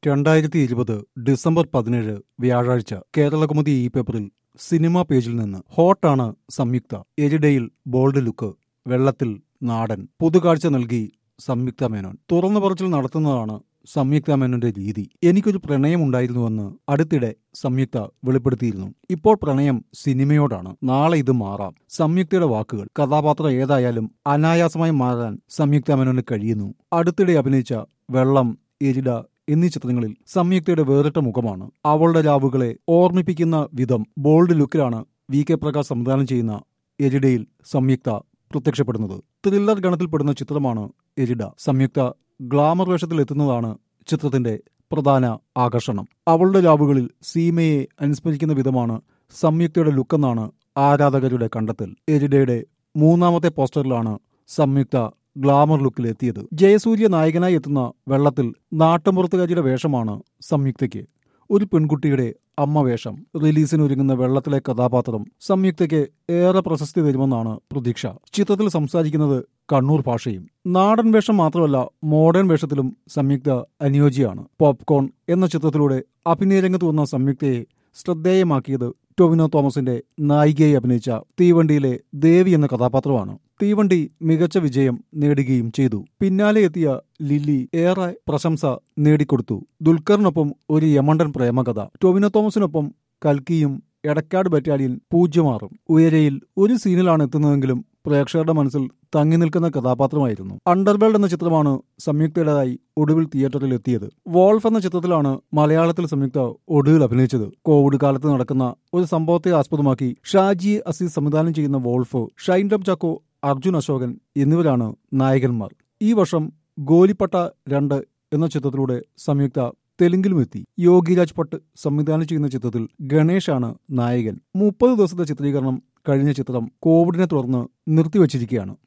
രണ്ടായിരത്തി ഇരുപത് ഡിസംബർ പതിനേഴ് വ്യാഴാഴ്ച കേരളകൗമുദി ഈ പേപ്പറിൽ സിനിമാ പേജിൽ നിന്ന് ഹോട്ടാണ് സംയുക്ത എരിഡയിൽ ബോൾഡ് ലുക്ക് വെള്ളത്തിൽ നാടൻ പുതുകാഴ്ച നൽകി സംയുക്ത മേനോൻ തുറന്നു പറച്ചിൽ നടത്തുന്നതാണ് സംയുക്ത മേനോന്റെ രീതി എനിക്കൊരു പ്രണയമുണ്ടായിരുന്നുവെന്ന് അടുത്തിടെ സംയുക്ത വെളിപ്പെടുത്തിയിരുന്നു ഇപ്പോൾ പ്രണയം സിനിമയോടാണ് നാളെ ഇത് മാറാം സംയുക്തയുടെ വാക്കുകൾ കഥാപാത്രം ഏതായാലും അനായാസമായി മാറാൻ സംയുക്ത മേനോന് കഴിയുന്നു അടുത്തിടെ അഭിനയിച്ച വെള്ളം എരിട എന്നീ ചിത്രങ്ങളിൽ സംയുക്തയുടെ വേറിട്ട മുഖമാണ് അവളുടെ രാവുകളെ ഓർമ്മിപ്പിക്കുന്ന വിധം ബോൾഡ് ലുക്കിലാണ് വി കെ പ്രകാശ് സംവിധാനം ചെയ്യുന്ന എരിഡയിൽ സംയുക്ത പ്രത്യക്ഷപ്പെടുന്നത് ത്രില്ലർ ഗണത്തിൽപ്പെടുന്ന ചിത്രമാണ് എരിഡ സംയുക്ത ഗ്ലാമർ വേഷത്തിൽ എത്തുന്നതാണ് ചിത്രത്തിന്റെ പ്രധാന ആകർഷണം അവളുടെ രാവുകളിൽ സീമയെ അനുസ്മരിക്കുന്ന വിധമാണ് സംയുക്തയുടെ ലുക്കെന്നാണ് ആരാധകരുടെ കണ്ടെത്തൽ എരിഡയുടെ മൂന്നാമത്തെ പോസ്റ്ററിലാണ് സംയുക്ത ഗ്ലാമർ ലുക്കിൽ എത്തിയത് ജയസൂര്യ നായകനായി എത്തുന്ന വെള്ളത്തിൽ നാട്ടുമ്പുറത്തുകാരിയുടെ വേഷമാണ് സംയുക്തയ്ക്ക് ഒരു പെൺകുട്ടിയുടെ അമ്മ വേഷം റിലീസിന് ഒരുങ്ങുന്ന വെള്ളത്തിലെ കഥാപാത്രം സംയുക്തയ്ക്ക് ഏറെ പ്രശസ്തി തരുമെന്നാണ് പ്രതീക്ഷ ചിത്രത്തിൽ സംസാരിക്കുന്നത് കണ്ണൂർ ഭാഷയും നാടൻ വേഷം മാത്രമല്ല മോഡേൺ വേഷത്തിലും സംയുക്ത അനുയോജ്യമാണ് പോപ്കോൺ എന്ന ചിത്രത്തിലൂടെ അഭിനയരംഗത്ത് വന്ന സംയുക്തയെ ശ്രദ്ധേയമാക്കിയത് ടൊവിനോ തോമസിന്റെ നായികയായി അഭിനയിച്ച തീവണ്ടിയിലെ ദേവി എന്ന കഥാപാത്രമാണ് തീവണ്ടി മികച്ച വിജയം നേടുകയും ചെയ്തു പിന്നാലെ എത്തിയ ലില്ലി ഏറെ പ്രശംസ നേടിക്കൊടുത്തു ദുൽഖറിനൊപ്പം ഒരു യമണ്ടൻ പ്രേമകഥ ടൊവിനോ തോമസിനൊപ്പം കൽക്കിയും എടക്കാട് ബറ്റാലിയൻ പൂജ്യമാറും ഉയരയിൽ ഒരു സീനിലാണ് എത്തുന്നതെങ്കിലും പ്രേക്ഷകരുടെ മനസ്സിൽ തങ്ങി നിൽക്കുന്ന കഥാപാത്രമായിരുന്നു അണ്ടർവേൾഡ് എന്ന ചിത്രമാണ് സംയുക്തയുടേതായി ഒടുവിൽ തിയേറ്ററിൽ എത്തിയത് വോൾഫ് എന്ന ചിത്രത്തിലാണ് മലയാളത്തിൽ സംയുക്ത ഒടുവിൽ അഭിനയിച്ചത് കോവിഡ് കാലത്ത് നടക്കുന്ന ഒരു സംഭവത്തെ ആസ്പദമാക്കി ഷാജി അസീസ് സംവിധാനം ചെയ്യുന്ന വോൾഫ് ഷൈൻ ടം ചാക്കോ അർജുൻ അശോകൻ എന്നിവരാണ് നായകന്മാർ ഈ വർഷം ഗോലിപ്പട്ട രണ്ട് എന്ന ചിത്രത്തിലൂടെ സംയുക്ത തെലുങ്കിലും എത്തി യോഗിരാജ് ഭട്ട് സംവിധാനം ചെയ്യുന്ന ചിത്രത്തിൽ ഗണേഷാണ് നായകൻ മുപ്പത് ദിവസത്തെ ചിത്രീകരണം കഴിഞ്ഞ ചിത്രം കോവിഡിനെ തുടർന്ന് നിർത്തിവച്ചിരിക്കുകയാണ്